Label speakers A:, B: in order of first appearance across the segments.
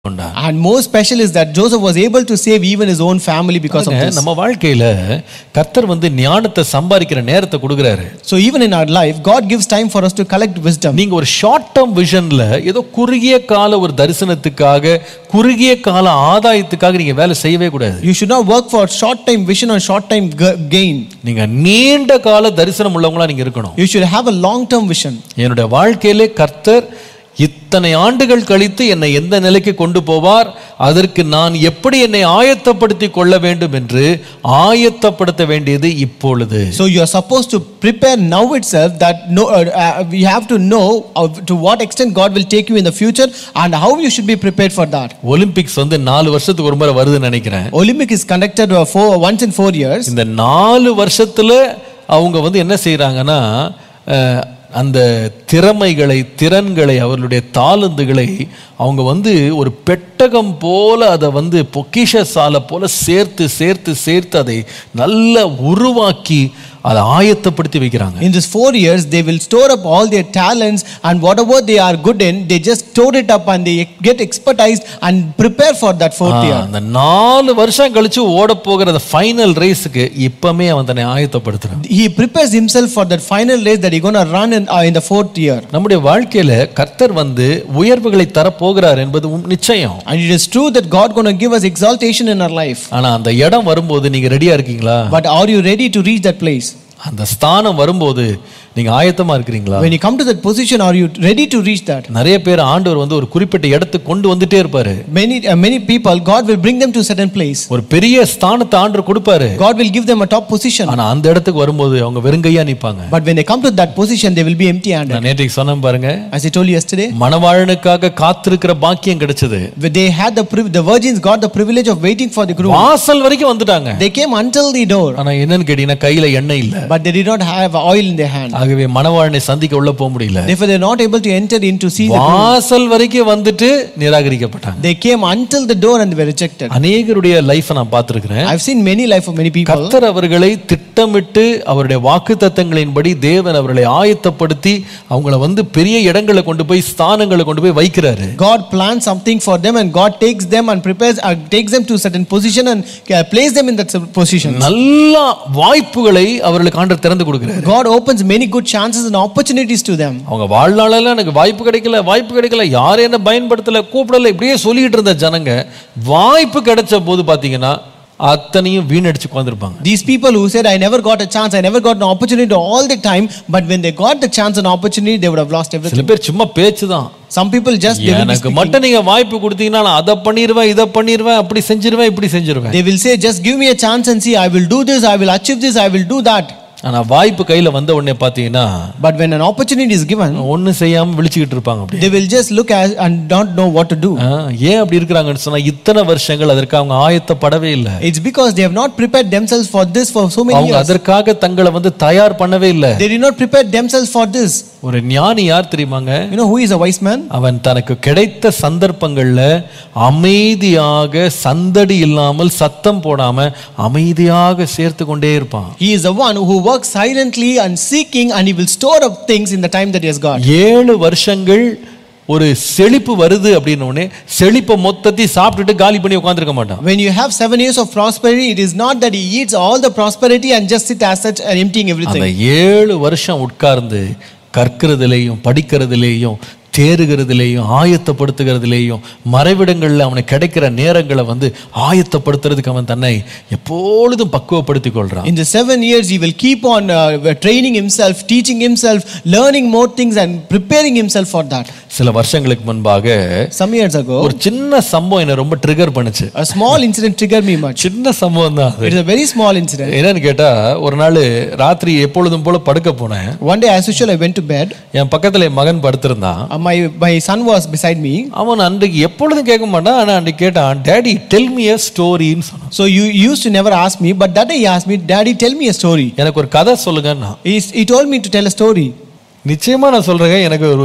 A: கொண்டான்
B: And more special is that Joseph was able to save even his own family because of this.
A: நம்ம வாழ்க்கையில கர்த்தர் வந்து ஞானத்தை சம்பாதிக்கிற நேரத்தை கொடுக்குறாரு
B: So even in our life, God gives time for us to collect wisdom.
A: நீங்க ஒரு ஷார்ட் டேர்ம் விஷன்ல ஏதோ குறுகிய கால ஒரு தரிசனத்துக்காக குறுகிய கால ஆதாயத்துக்காக நீங்க வேலை செய்யவே கூடாது
B: You should not work for short time vision or short time g- gain.
A: நீங்க நீண்ட கால தரிசனம் உள்ளவங்களா நீங்க இருக்கணும்
B: You should have a long term vision.
A: என்னுடைய வாழ்க்கையிலே கர்த்தர் இத்தனை ஆண்டுகள் கழித்து என்னை எந்த நிலைக்கு கொண்டு போவார் அதற்கு நான் எப்படி என்னை ஆயத்தப்படுத்தி கொள்ள வேண்டும் என்று ஆயத்தப்படுத்த வேண்டியது இப்பொழுது
B: So you are supposed to prepare now itself that no, uh, uh, we have to know uh, to what extent God will take you in the future and how you should be prepared for that.
A: Olympics வந்து நாலு வருஷத்துக்கு ஒரு முறை வருதுன்னு நினைக்கிறேன்
B: Olympic is conducted uh, for once in four years.
A: இந்த நாலு வருஷத்துல அவங்க வந்து என்ன செய்றாங்கன்னா அஹ், அந்த திறமைகளை திறன்களை அவர்களுடைய தாளந்துகளை அவங்க வந்து ஒரு பெட்டகம் போல அதை வந்து பொக்கிஷ சாலை போல சேர்த்து சேர்த்து சேர்த்து அதை நல்ல உருவாக்கி அதை ஆயத்தப்படுத்தி வைக்கிறாங்க
B: In these four years, they will store up all their talents and whatever they are good in, they just store it up and they get expertized and prepare for that fourth
A: ah,
B: year.
A: அந்த நாலு வருஷம் கழிச்சு ஓட போகிற final ரேஸுக்கு இப்பமே அவன் தன்னை ஆயத்தப்படுத்துறான்
B: He prepares himself for that final race that he's going to run in, uh, in the fourth year.
A: நம்முடைய வாழ்க்கையில கர்த்தர் வந்து உயர்வுகளை தரப்போகிறார் என்பது உம் நிச்சயம்
B: And it is true that God going to give us exaltation in our life.
A: ஆனா அந்த இடம் வரும்போது நீங்க ரெடியா இருக்கீங்களா
B: But are you ready to reach that place?
A: அந்த ஸ்தானம் வரும்போது நீங்க ஆயத்தமா இருக்கிறீங்களா
B: When you come to that position, are you ready to reach that?
A: நிறைய பேர் ஆண்டவர் வந்து ஒரு குறிப்பிட்ட இடத்துக்கு கொண்டு வந்துட்டே இருப்பாரு
B: Many, uh, many people, God will bring them to a certain place.
A: ஒரு பெரிய ஸ்தானத்தை ஆண்டவர் கொடுப்பாரு
B: God will give them a top position.
A: ஆனா அந்த இடத்துக்கு வரும்போது அவங்க வெறுங்கையா நிப்பாங்க
B: But when they come to that position, they will be empty handed.
A: நான் நேற்றைக்கு சொன்னேன் பாருங்க
B: As I told you yesterday,
A: மணவாழனுக்காக காத்திருக்கிற பாக்கியம் கிடைச்சது
B: they had the, priv- the virgins got the privilege of waiting for the groom.
A: வாசல் வரைக்கும் வந்துட்டாங்க
B: They came until the door,
A: ஆனா என்னன்னு கேட்டீங்கன்னா கையில எண்ணெய் இல்ல
B: but they did not have oil in their hand.
A: ஆகவே மணவாழனை சந்திக்க உள்ள போக முடியல
B: Therefore, they are not able to enter in to see the groom.
A: வாசல் வரைக்கும் வந்துட்டு நிராகரிக்கப்பட்டாங்க
B: They came until the door and they were rejected.
A: அநேகருடைய லைஃபை நான் பார்த்திருக்கிறேன்
B: I've seen many life of many people.
A: கர்த்தர் அவர்களை திட்டமிட்டு அவருடைய வாக்கு தத்தங்களின்படி தேவன் அவர்களை ஆயத்தப்படுத்தி அவங்கள வந்து பெரிய இடங்களை கொண்டு போய் ஸ்தானங்களை கொண்டு போய் வைக்கிறாரு
B: God plans something for them and God takes them and prepares, uh, takes them to a certain position and uh, place them in that position.
A: நல்ல வாய்ப்புகளை அவர்களுக்கு ஆண்டவர் திறந்து கொடுக்கிறாரு
B: God opens many good chances and opportunities to them.
A: அவங்க வாழ்நாளெல்லாம் எனக்கு வாய்ப்பு கிடைக்கல வாய்ப்பு கிடைக்கல யாரும் என்ன பயன்படுத்தல கூப்பிடல இப்படியே சொல்லிட்டு இருந்த ஜனங்க வாய்ப்பு கிடைச்ச போது பாத்தீங்கன்னா அத்தனையும் வீணடிச்சு உட்காந்துருப்பாங்க
B: These people who said, I never got a chance, I never got an opportunity all the time, but when they got the chance and opportunity, they would have lost everything.
A: சில பேர் சும்மா பேச்சு தான்
B: Some people just they will, be
A: எனக்கு
B: speaking.
A: மட்டும் நீங்க வாய்ப்பு கொடுத்தீங்கன்னா நான் அதை பண்ணிடுவேன் இதை பண்ணிடுவேன் அப்படி செஞ்சிருவேன் இப்படி செஞ்சிருவேன்
B: they will say, just give me a chance and see, I will do this, I will achieve this, I will do that.
A: ஆனா வாய்ப்பு கையில வந்த உடனே பாத்தீங்கன்னா
B: But when an opportunity is given,
A: ஒண்ணும் செய்யாம விழிச்சுக்கிட்டு இருப்பாங்க அப்படி
B: they will just look at and don't know what to do.
A: ஆ, ஏன் அப்படி இருக்கிறாங்கன்னு சொன்னா இத்தனை வருஷங்கள் அதற்கு அவங்க ஆயத்தப்படவே இல்லை
B: It's because they have not prepared themselves for this for so many
A: அவங்க
B: years.
A: அதற்காக தங்களை வந்து தயார் பண்ணவே இல்லை
B: They did not prepare themselves for this.
A: ஒரு ஞானி யார் தெரியுமாங்க
B: You know who is a wise man?
A: அவன் தனக்கு கிடைத்த சந்தர்ப்பங்கள்ல அமைதியாக சந்தடி இல்லாமல் சத்தம் போடாம அமைதியாக சேர்த்து கொண்டே இருப்பான்
B: He is the one who works silently and seeking, and he will store up things in the time that he has got.
A: ஏழு வருஷங்கள் ஒரு செழிப்பு வருது அப்படின்னு உடனே செழிப்பை மொத்தத்தையும் சாப்பிட்டுட்டு காலி பண்ணி உட்காந்துருக்க மாட்டான்
B: When you have seven years of prosperity, it is not that he eats all the prosperity and just sit as such and emptying
A: அந்த
B: everything.
A: ஏழு வருஷம் உட்கார்ந்து கற்கிறதுலேயும் படிக்கிறதுலேயும் தேறுகிறதுலேயும் ஆயத்தப்படுத்துகிறதுலேயும் மறைவிடங்களில் அவனுக்கு கிடைக்கிற நேரங்களை வந்து ஆயத்தப்படுத்துறதுக்கு அவன் தன்னை எப்பொழுதும் பக்குவப்படுத்திக் கொள்றான்
B: In the seven years, he will keep on uh, training himself, teaching himself, learning more things, and preparing himself for that.
A: சில வருஷங்களுக்கு முன்பாக
B: Some years ago,
A: ஒரு சின்ன சம்பவம் என்னை ரொம்ப ட்ரிகர் பண்ணுச்சு
B: a small incident triggered me much.
A: சின்ன சம்பவம் தான் அது
B: It is a very small incident.
A: என்னன்னு கேட்டா ஒரு நாள் ராத்திரி எப்பொழுதும் போல படுக்க போனேன்
B: One day, as usual, I went to bed.
A: என் பக்கத்துல என் மகன் படுத்திருந்தான்
B: Uh, my, my son was beside me.
A: அவன் அன்றைக்கு எப்பொழுதும் கேட்க மாட்டான் ஆனா அன்றைக்கு கேட்டான் டேடி டெல் மீ a ஸ்டோரின்னு சொன்னான்
B: So you used to never ask me, but that day he asked me, Daddy, tell me a story.
A: எனக்கு ஒரு கதை சொல்லுங்கன்னா
B: He, he told me to tell a story.
A: நிச்சயமா நான் சொல்றேன் எனக்கு ஒரு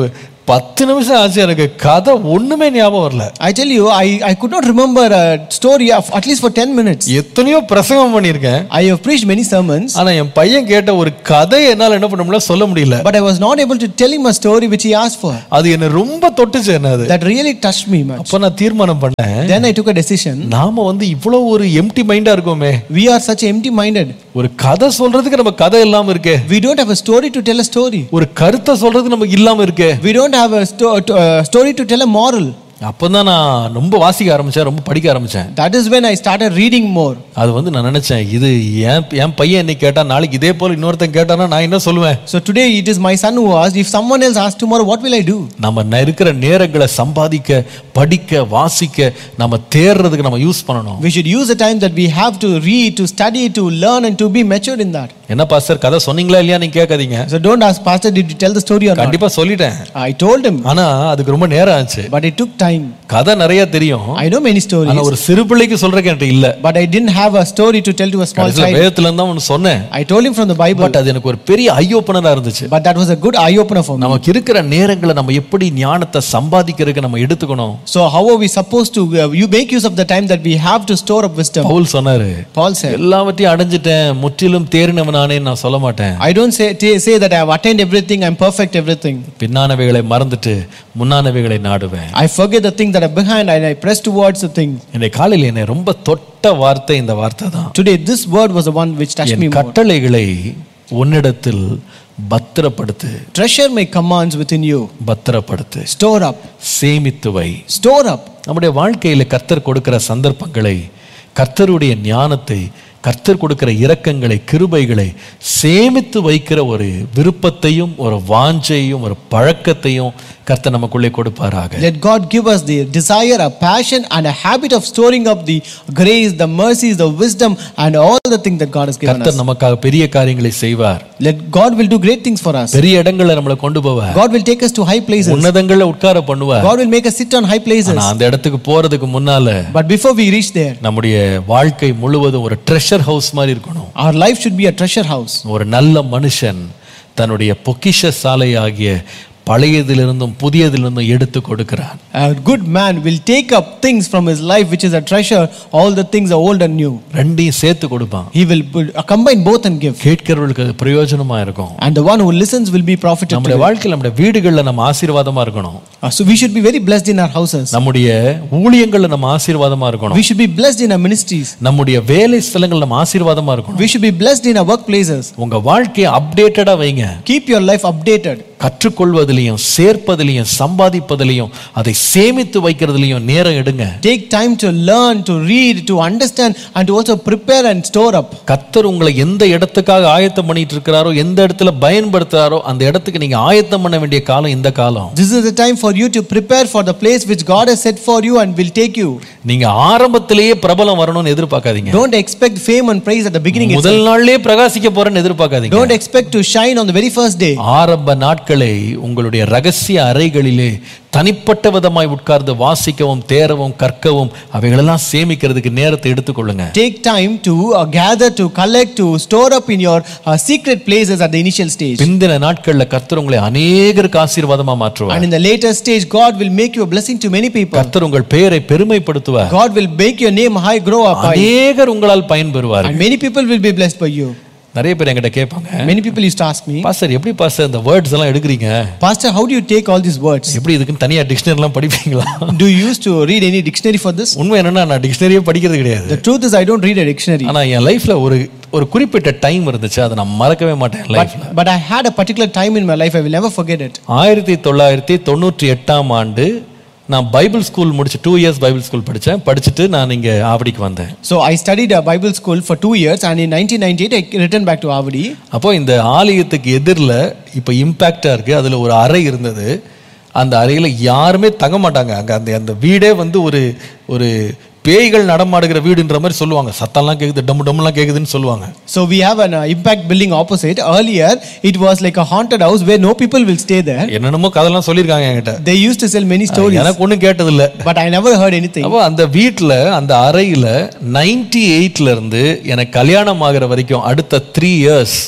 A: பத்து நிமிஷம் ஆச்சு எனக்கு கதை ஒண்ணுமே ஞாபகம் வரல
B: I tell you, I, I could not remember a story of at least for 10 minutes.
A: எத்தனையோ பிரசங்கம் பண்ணியிருக்கேன்
B: I have preached many sermons,
A: ஆனா என் பையன் கேட்ட ஒரு கதை என்னால என்ன பண்ண முடியல சொல்ல முடியல
B: but I was not able to tell him a story which he asked for.
A: அது என்ன ரொம்ப தொட்டுச்சு என்ன அது
B: That really touched me much.
A: அப்ப நான் தீர்மானம் பண்ணேன்
B: Then I took a decision.
A: நாம வந்து இவ்வளவு ஒரு எம்டி மைண்டா இருக்கோமே
B: We are such empty minded.
A: ஒரு கதை சொல்றதுக்கு நம்ம கதை இல்லாம இருக்கே
B: We don't have a story to tell a story.
A: ஒரு கருத்தை சொல்றதுக்கு நமக்கு இல்லாம இருக்கே
B: We don't have a sto- to- uh, story to tell a moral.
A: அப்பதான் நான் ரொம்ப வாசிக்க ஆரம்பிச்சேன் ரொம்ப படிக்க ஆரம்பிச்சேன்
B: That is when I started reading more.
A: அது வந்து நான் நினைச்சேன் இது என் என் பையன் என்னை கேட்டா நாளைக்கு இதே போல இன்னொருத்தன் கேட்டானா நான் என்ன சொல்லுவேன்
B: So today it is my son who asked, if someone else asks tomorrow, what will I do?
A: நம்ம ந- இருக்கிற நேரங்களை சம்பாதிக்க படிக்க வாசிக்க நம்ம தேர்றதுக்கு நம்ம யூஸ் பண்ணணும்
B: We should use the time that we have to read, to study, to learn, and to be matured in that.
A: என்ன பாஸ்டர் கதை சொன்னீங்களா இல்லையா நீங்க கேட்காதீங்க
B: So don't ask, Pastor, did you tell the story or not?
A: கண்டிப்பா சொல்லிட்டேன்
B: I told him,
A: ஆனா அதுக்கு ரொம்ப நேரம் ஆச்சு
B: but it took time.
A: கதை நிறைய தெரியும்
B: I know many stories,
A: ஆனா ஒரு சிறு பிள்ளைக்கு சொல்றதுக்கு என்கிட்ட இல்ல
B: but I didn't have a story to tell to a small
A: கடைசியில
B: child.
A: வேதத்துல இருந்தா ஒன்று சொன்னேன்
B: I told him from the Bible,
A: but அது எனக்கு ஒரு பெரிய ஐ ஓப்பனரா இருந்துச்சு
B: but that was a good eye opener for me.
A: நமக்கு இருக்கிற நேரங்களை நம்ம எப்படி ஞானத்தை சம்பாதிக்கிறதுக்கு நம்ம எடுத்துக்கணும்
B: So how are we supposed to? Uh, you make use of the time that we have to store up wisdom.
A: Pavul சொன்னாரு
B: Paul said,
A: எல்லாவற்றையும் அடைஞ்சிட்டேன் முற்றிலும் தேறினவனானே நான் சொல்ல மாட்டேன்
B: I don't say t- say that I have attained everything, I'm perfect everything.
A: பின்னானவைகளை மறந்துட்டு முன்னானவைகளை நாடுவேன்
B: I forget the things that are behind and I press towards the thing.
A: என்னை காலையில் என்னை ரொம்ப தொட்ட வார்த்தை இந்த வார்த்தை தான்
B: Today, this word was the one which touched me
A: N
B: more.
A: கட்டளைகளை உன்னிடத்தில் பத்திரப்படுத்து
B: Treasure my commands within you.
A: பத்திரப்படுத்து
B: Store up.
A: சேமித்து வை
B: Store up.
A: நம்முடைய வாழ்க்கையில கர்த்தர் கொடுக்கிற சந்தர்ப்பங்களை கர்த்தருடைய ஞானத்தை கர்த்தர் கொடுக்கிற இரக்கங்களை கிருபைகளை சேமித்து வைக்கிற ஒரு விருப்பத்தையும் ஒரு வாஞ்சையும் ஒரு பழக்கத்தையும் கர்த்தர் நமக்குள்ளே கொடுப்பாராக
B: Let God give us the desire, a passion, and a habit of storing up the grace, the mercies, the wisdom, and all the things that God has given us.
A: கர்த்தர் நமக்காக பெரிய காரியங்களை செய்வார்
B: Let God will do great things for us.
A: பெரிய இடங்களை நம்மளை கொண்டு போவார்
B: God will take us to high places.
A: உன்னதங்கள்ல உட்கார பண்ணுவார்
B: God will make us sit on high places.
A: ஆனா அந்த இடத்துக்கு போறதுக்கு முன்னால
B: But before we reach there,
A: நம்முடைய வாழ்க்கை முழுவதும் ஒரு ட்ரெஷர் ஹவுஸ் மாதிரி இருக்கணும்
B: our life should be a treasure house.
A: ஒரு நல்ல மனுஷன் தன்னுடைய பொக்கிஷ சாலை ஆகிய பழையதிலிருந்தும் புதியதிலிருந்தும் எடுத்து கொடுக்கிறான்
B: A good man will take up things from his life, which is a treasure, all the things are old and new.
A: ரெண்டையும் சேர்த்து கொடுப்பான்
B: He will put- combine both and give.
A: கேட்கிறவர்களுக்கு அது பிரயோஜனமா இருக்கும்
B: And the one who listens will be profited. to
A: நம்முடைய
B: it.
A: வாழ்க்கையில் நம்முடைய வீடுகள்ல நம்ம ஆசீர்வாதமா இருக்கணும்
B: Uh, So we should be very blessed in our houses.
A: நம்முடைய ஊழியங்கள்ல நம்ம ஆசீர்வாதமா இருக்கணும்
B: We should be blessed in our ministries.
A: நம்முடைய வேலை ஸ்தலங்கள் நம்ம ஆசீர்வாதமா இருக்கணும்
B: We should be blessed in our workplaces.
A: உங்க வாழ்க்கையை அப்டேட்டடா வைங்க
B: Keep your life updated.
A: கற்றுக்கொள்வதிலையும் சேர்ப்பதிலையும் சம்பாதிப்பதிலையும் அதை சேமித்து வைக்கிறதுலையும் நேரம் எடுங்க
B: Take time to learn, to read, to understand, and to also prepare and store up.
A: கர்த்தர் உங்களை எந்த இடத்துக்காக ஆயத்தம் பண்ணிட்டு இருக்கிறாரோ எந்த இடத்துல பயன்படுத்துறாரோ அந்த இடத்துக்கு நீங்க ஆயத்தம் பண்ண வேண்டிய காலம் இந்த காலம்
B: This is the time for you to prepare for the place which God has set for you and will take you.
A: நீங்க ஆரம்பத்திலேயே பிரபலம் வரணும்னு எதிர்பார்க்காதீங்க
B: Don't expect fame and praise at the beginning. itself.
A: முதல் நாள்லயே பிரகாசிக்க போறேன்னு எதிர்பார்க்காதீங்க
B: Don't expect to shine on the very first day.
A: ஆரம்ப நாட்களை உங்களுடைய ரகசிய அறைகளிலே தனிப்பட்ட விதமாய் உட்கார்ந்து வாசிக்கவும் தேரவும் கற்கவும் அவைகளெல்லாம் சேமிக்கிறதுக்கு நேரத்தை எடுத்துக்கொள்ளுங்க
B: Take time to uh, gather, to collect, to store up in your uh, secret places at the initial stage.
A: பிந்தின நாட்கள்ல கர்த்தர் உங்களை அநேகருக்கு ஆசீர்வாதமா மாற்றுவார்
B: And in the later stage, God will make you a blessing to many people.
A: கர்த்தர் உங்கள் பெயரை பெருமைப்படுத்துவார்
B: God will make your name high, grow up high.
A: அநேகர் உங்களால் பயன்பெறுவார்
B: And many people will be blessed by you.
A: நிறைய பேர் என்கிட்ட கேட்பாங்க
B: Many people used to ask me,
A: pastor எப்படி பாஸ்டர் இந்த வேர்ட்ஸ் எல்லாம் எடுக்கிறீங்க
B: Pastor, how do you take all these words?
A: எப்படி இதுக்குன்னு தனியா டிக்ஷனரி எல்லாம் படிப்பீங்களா
B: Do you used to read any dictionary for this?
A: உண்மை என்னன்னா நான் டிக்ஷனரியே படிக்கிறது கிடையாது
B: The truth is, I don't read a dictionary.
A: ஆனா என் லைஃப்ல ஒரு ஒரு குறிப்பிட்ட டைம் இருந்துச்சு அதை நான் மறக்கவே மாட்டேன் லைஃப்ல
B: But, but I had a particular time in my life, I will never forget it.
A: ஆயிரத்தி தொள்ளாயிரத்தி தொண்ணூற்றி எட்டாம் ஆண்டு நான் பைபிள் ஸ்கூல் முடிச்சு டூ இயர்ஸ் பைபிள் ஸ்கூல் படித்தேன் படிச்சுட்டு நான் இங்கே ஆவடிக்கு வந்தேன்
B: So I studied a Bible school for two years, and in 1998, I returned back to Avadi.
A: அப்போ இந்த ஆலயத்துக்கு எதிரில் இப்போ இம்பேக்டாக இருக்குது அதில் ஒரு அறை இருந்தது அந்த அறையில் யாருமே தங்க மாட்டாங்க அங்கே அந்த அந்த வீடே வந்து ஒரு ஒரு பேய்கள் நடமாடுகிற வீடுன்ற மாதிரி சொல்லுவாங்க சத்தம்லாம் கேட்குது டம்மு டம்முலாம் கேட்குதுன்னு சொல்லுவாங்க
B: So we have an uh, impact building opposite. Earlier, it was like a haunted house where no people will stay there.
A: என்னென்னமோ கதைலாம் சொல்லியிருக்காங்க என்கிட்ட
B: They used to sell many stories,
A: எனக்கு ஒன்றும் கேட்டதில்லை
B: but I never heard anything.
A: அப்போ அந்த வீட்டில் அந்த அறையில் நைன்டி இருந்து எனக்கு கல்யாணம் ஆகிற வரைக்கும் அடுத்த த்ரீ இயர்ஸ்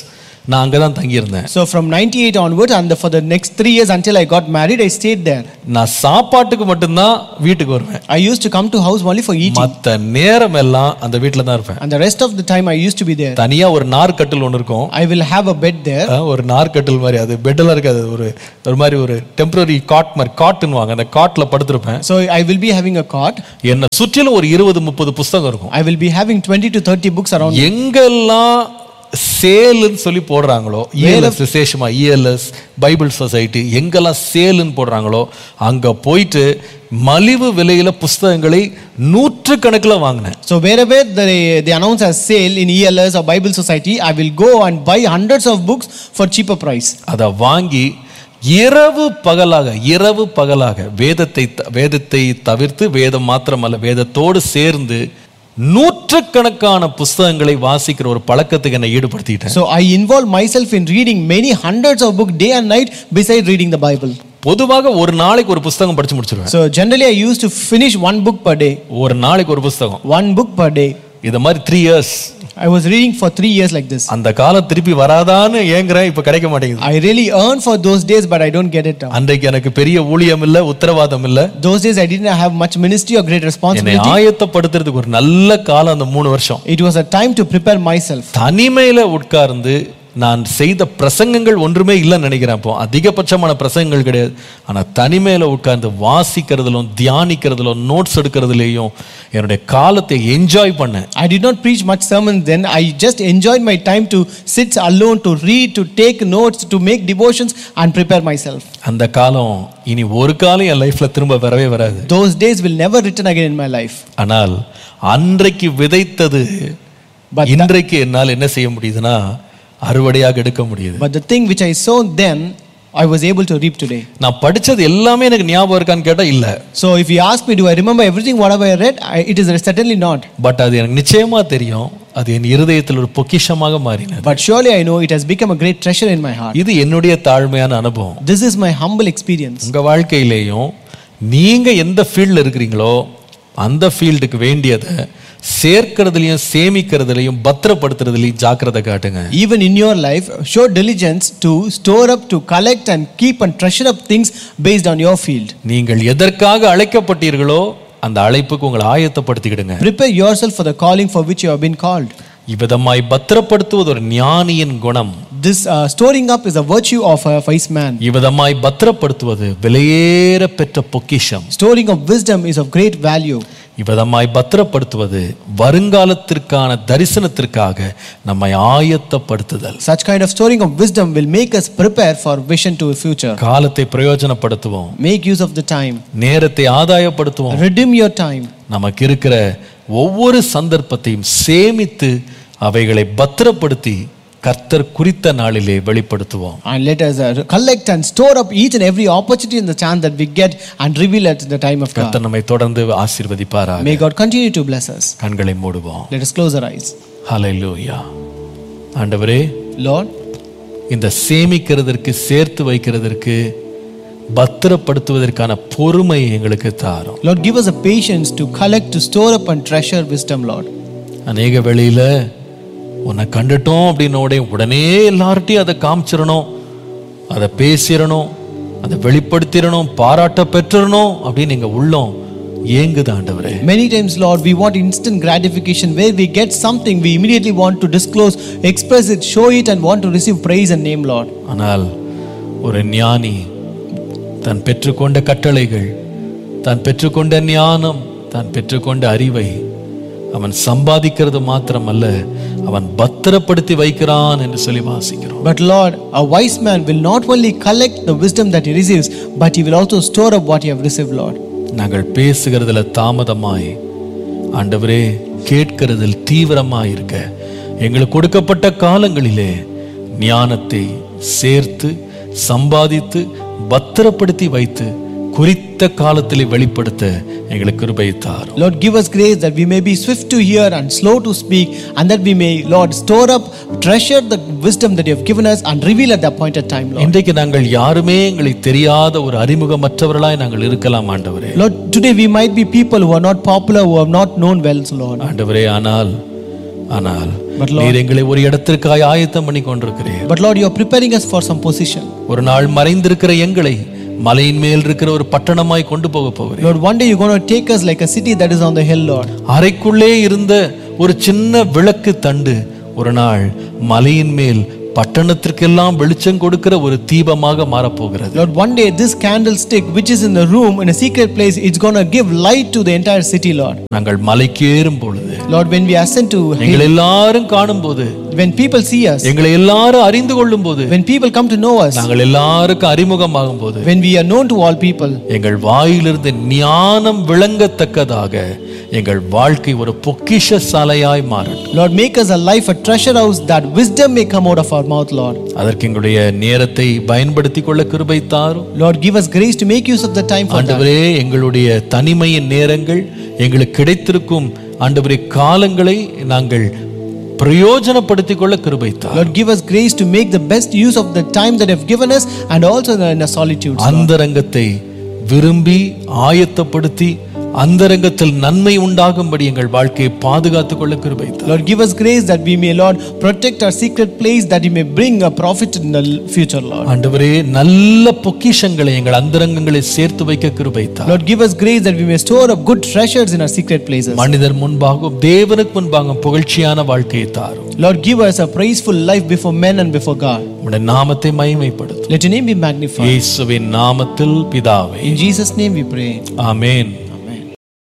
A: நான் அங்கே தான் தங்கியிருந்தேன்
B: So from 98 onwards, and for the next three years until I got married, I stayed there.
A: நான் சாப்பாட்டுக்கு மட்டும்தான் வீட்டுக்கு வருவேன்
B: I used to come to house only for eating,
A: மற்ற நேரம் எல்லாம் அந்த வீட்டில் தான் இருப்பேன்
B: and the rest of the time I used to be there.
A: தனியா ஒரு நார்க்கட்டில் ஒன்று இருக்கும்
B: I will have a bed there.
A: அஹ் ஒரு நார்க்கட்டில் மாதிரி அது பெட்டெல்லாம் இருக்காது ஒரு ஒரு மாதிரி ஒரு டெம்பரரி காட் மாதிரி காட்டுன்னு வாங்க அந்த காட்டில் படுத்திருப்பேன்
B: So I will be having a cot.
A: என்னை சுற்றிலும் ஒரு இருபது முப்பது புஸ்தகம் இருக்கும்
B: I will be having 20 to 30 books around.
A: எங்கெல்லாம் சேலுன்னு சொல்லி போடுறாங்களோ இஎல்எஸ் விசேஷமா இஎல்எஸ் பைபிள் சொசைட்டி எங்கெல்லாம் சேலுன்னு போடுறாங்களோ அங்க போயிட்டு மலிவு விலையில புஸ்தகங்களை நூற்றுக்கணக்கில் வாங்கினேன்
B: So wherever they, they announce a sale in ELS or Bible Society, I will go and buy hundreds of books for cheaper price.
A: அதை வாங்கி இரவு பகலாக இரவு பகலாக வேதத்தை த- வேதத்தை தவிர்த்து வேதம் மாத்திரமல்ல வேதத்தோடு சேர்ந்து நூற்றுக்கணக்கான புஸ்தகங்களை வாசிக்கிற ஒரு பழக்கத்துக்கு என்னை ஈடுபடுத்திட்டேன்
B: So I involve myself in reading many hundreds of books day and night beside reading the Bible.
A: பொதுவாக ஒரு நாளைக்கு ஒரு புஸ்தகம் படிச்சு முடிச்சிருவேன்
B: So generally I used to finish one book per day.
A: ஒரு நாளைக்கு ஒரு புஸ்தகம்
B: One book per day.
A: இது மாதிரி three years
B: I was reading for three years like this.
A: அந்த காலம் திருப்பி வராதான்னு ஏங்குறேன் இப்ப கிடைக்க மாட்டேங்குது
B: I really earned for those days, but I don't get it now.
A: அன்றைக்கு எனக்கு பெரிய ஊழியம் இல்ல உத்தரவாதம் இல்ல
B: Those days I didn't have much ministry or great
A: என்னை
B: responsibility.
A: ஆயத்தப்படுத்துறதுக்கு ஒரு நல்ல காலம் அந்த மூணு வருஷம்
B: It was a time to prepare myself.
A: தனிமையில உட்கார்ந்து நான் செய்த பிரசங்கங்கள் ஒன்றுமே இல்லைன்னு நினைக்கிறேன் அப்போ அதிகபட்சமான பிரசங்கங்கள் கிடையாது ஆனா தனிமையில உட்கார்ந்து வாசிக்கிறதுலும் தியானிக்கிறதுலும் நோட்ஸ் எடுக்கிறதுலையும் என்னுடைய காலத்தை என்ஜாய் பண்ணேன்
B: I did not preach much sermons then. I just enjoyed my time to sit alone, to read, to take notes, to make devotions, and prepare myself.
A: அந்த காலம் இனி ஒரு காலம் என் லைஃப்ல திரும்ப வரவே வராது
B: Those days will never return again in my life.
A: ஆனால் அன்றைக்கு விதைத்தது
B: But,
A: இன்றைக்கு என்னால் என்ன செய்ய முடியுதுன்னா அறுவடையாக எடுக்க முடியுது
B: but the thing which I sown then, I was able to reap today.
A: நான் படிச்சது எல்லாமே எனக்கு ஞாபகம் இருக்கான்னு கேட்டா இல்ல
B: So if you ask me, do I remember everything whatever I read? I, it is certainly not.
A: But அது எனக்கு நிச்சயமா தெரியும் அது என் இருதயத்தில் ஒரு பொக்கிஷமாக மாறினது
B: But surely I know it has become a great treasure in my heart.
A: இது என்னுடைய தாழ்மையான அனுபவம்
B: This is my humble experience.
A: உங்க வாழ்க்கையிலேயும் நீங்க எந்த ஃபீல்டில் இருக்கிறீங்களோ அந்த ஃபீல்டுக்கு வேண்டியதை சேர்க்கிறதுலையும் சேமிக்கிறதுலையும் பத்திரப்படுத்துறதுலையும் ஜாக்கிரதை காட்டுங்க
B: Even in your life, show diligence to store up, to collect, and keep and treasure up things based on your field.
A: நீங்கள் எதற்காக அழைக்கப்பட்டீர்களோ அந்த அழைப்புக்கு உங்களை ஆயத்தப்படுத்திக்கிடுங்க
B: Prepare yourself for the calling for which you have been called.
A: இவ்விதமாய் பத்திரப்படுத்துவது ஒரு ஞானியின் குணம்
B: This uh, storing up is a virtue of a wise man.
A: இவ்விதமாய் பத்திரப்படுத்துவது விலையேற பெற்ற பொக்கிஷம்
B: Storing of wisdom is of great value.
A: இவ்விதமாய் பத்திரப்படுத்துவது வருங்காலத்திற்கான தரிசனத்திற்காக நம்மை ஆயத்தப்படுத்துதல்
B: Such kind of storing of wisdom will make us prepare for vision to a future.
A: காலத்தை பிரயோஜனப்படுத்துவோம்
B: Make use of the time.
A: நேரத்தை ஆதாயப்படுத்துவோம்
B: Redeem your time.
A: நமக்கு இருக்கிற ஒவ்வொரு சந்தர்ப்பத்தையும் சேமித்து அவைகளை பத்திரப்படுத்தி கர்த்தர் குறித்த நாளிலே வெளிப்படுத்துவோம்
B: And let us uh, collect and store up each and every opportunity and the chance that we get and reveal at the time of God.
A: கர்த்தர் நம்மை தொடர்ந்து ஆசீர்வதிப்பாராக
B: May God continue to bless us.
A: கண்களை மூடுவோம்
B: Let us close our eyes.
A: ஹalleluya ஆண்டவரே
B: Lord,
A: இந்த சேமிக்கிறதற்கு சேர்த்து வைக்கிறதற்கு பத்திரப்படுத்துவதற்கான பொறுமை எங்களுக்கு தாரும்
B: Lord, give us a patience to collect, to store up and treasure wisdom, Lord.
A: அநேக வேளையில உன்னை கண்டுட்டோம் அப்படின்ன உடனே உடனே எல்லார்ட்டையும் அதை காமிச்சிடணும் அதை பேசிடணும் அதை வெளிப்படுத்திடணும் பாராட்ட பெற்றிடணும் அப்படின்னு எங்க உள்ளம் ஏங்குது ஆண்டவரே
B: Many times, Lord, we want instant gratification where we get something, we immediately want to disclose, express it, show it, and want to receive praise and name, Lord.
A: ஆனால் ஒரு ஞானி தான் பெற்றுக்கொண்ட கட்டளைகள் தான் பெற்றுக்கொண்ட ஞானம் தான் பெற்றுக்கொண்ட அறிவை அவன் சம்பாதிக்கிறது மாத்திரமல்ல அவன் பத்திரப்படுத்தி வைக்கிறான் என்று சொல்லி வாசிக்கிறோம்
B: But Lord, a wise man will not only collect the wisdom that he receives, but he will also store up what he have received, Lord.
A: நாங்கள் பேசுகிறதுல தாமதமாய் ஆண்டவரே கேட்கிறதில் தீவிரமாய் இருக்க எங்களுக்கு கொடுக்கப்பட்ட காலங்களிலே ஞானத்தை சேர்த்து சம்பாதித்து பத்திரப்படுத்தி வைத்து குறித்த காலத்திலே வெளிப்படுத்த எங்களுக்கு கிருபை தாரும்
B: Lord, give us grace that we may be swift to hear and slow to speak, and that we may, Lord, store up, treasure the wisdom that you have given us, and reveal at the appointed time, Lord.
A: இன்றைக்கு நாங்கள் யாருமே எங்களுக்கு தெரியாத ஒரு அறிமுகமற்றவர்களாய் நாங்கள் இருக்கலாம் ஆண்டவரே
B: Lord, today we might be people who are not popular, who are not known well, so Lord.
A: ஆண்டவரே ஆனால் ஆனால்
B: But Lord-
A: நீர் எங்களை ஒரு இடத்திற்காய் ஆயத்தம் பண்ணி கொண்டிருக்கிறீர்
B: But Lord, you are preparing us for some position.
A: ஒரு நாள் மறைந்திருக்கிற எங்களை மலையின் மேல் இருக்கிற ஒரு பட்டணமாய் கொண்டு போக போகிறேன்
B: Lord, one day you're going to take us like a city that is on the hill, Lord.
A: அறைக்குள்ளே இருந்த ஒரு சின்ன விளக்கு தண்டு ஒரு நாள் மலையின் மேல் பட்டணத்திற்கெல்லாம் வெளிச்சம் கொடுக்கிற ஒரு தீபமாக மாறப்போகிறது
B: Lord, one day this candlestick, which is in the room in a secret place, it's going to give light to the entire city, Lord.
A: நாங்கள் மலைக்கு ஏறும் பொழுது
B: Lord, when we ascend to hill,
A: எங்களை எல்லாரும் காணும் போது
B: when people see us,
A: எங்களை எல்லாரும் அறிந்து கொள்ளும் போது
B: when people come to know us,
A: நாங்கள் எல்லாருக்கும் அறிமுகமாகும் போது
B: when we are known to all people,
A: எங்கள் வாயிலிருந்து ஞானம் விளங்கத்தக்கதாக எங்கள் வாழ்க்கை ஒரு பொக்கிஷ சாலையாய் மாறட்டும்
B: Lord, make us a life, a treasure house that wisdom may come out of our mouth, Lord.
A: அதற்கு எங்களுடைய நேரத்தை பயன்படுத்திக் கொள்ள கிருபை தாரும்
B: Lord, give us grace to make use of the time for that.
A: ஆண்டவரே எங்களுடைய தனிமையின் நேரங்கள் எங்களுக்கு கிடைத்திருக்கும் ஆண்டவரே காலங்களை நாங்கள் பிரயோஜனப்படுத்திக் கொள்ள கிருபை தாரும்
B: Lord, give us grace to make the best use of the time that you have given us and also in the solitude.
A: அந்தரங்கத்தை விரும்பி ஆயத்தப்படுத்தி அந்தரங்கத்தில் நன்மை உண்டாகும்படி எங்கள் வாழ்க்கையை பாதுகாத்துக் கொள்ள கிருபை தாரும்.
B: Lord, give us grace that we may, Lord, protect our secret place that you may bring a profit in the future, Lord.
A: ஆண்டவரே நல்ல பொக்கிஷங்களை எங்கள் அந்தரங்கங்களை சேர்த்து வைக்க கிருபை தாரும்.
B: Lord, give us grace that we may store up good treasures in our secret places.
A: மனிதர் முன்பாகவும் தேவனுக்கு முன்பாகவும் புகழ்ச்சியான வாழ்க்கையை தாரும்
B: Lord, give us a praiseful life before men and before God.
A: உடைய நாமத்தை மகிமைப்படுத்தும்
B: Let your name be magnified.
A: இயேசுவின் நாமத்தில் பிதாவே
B: In Jesus' name we pray.
A: Amen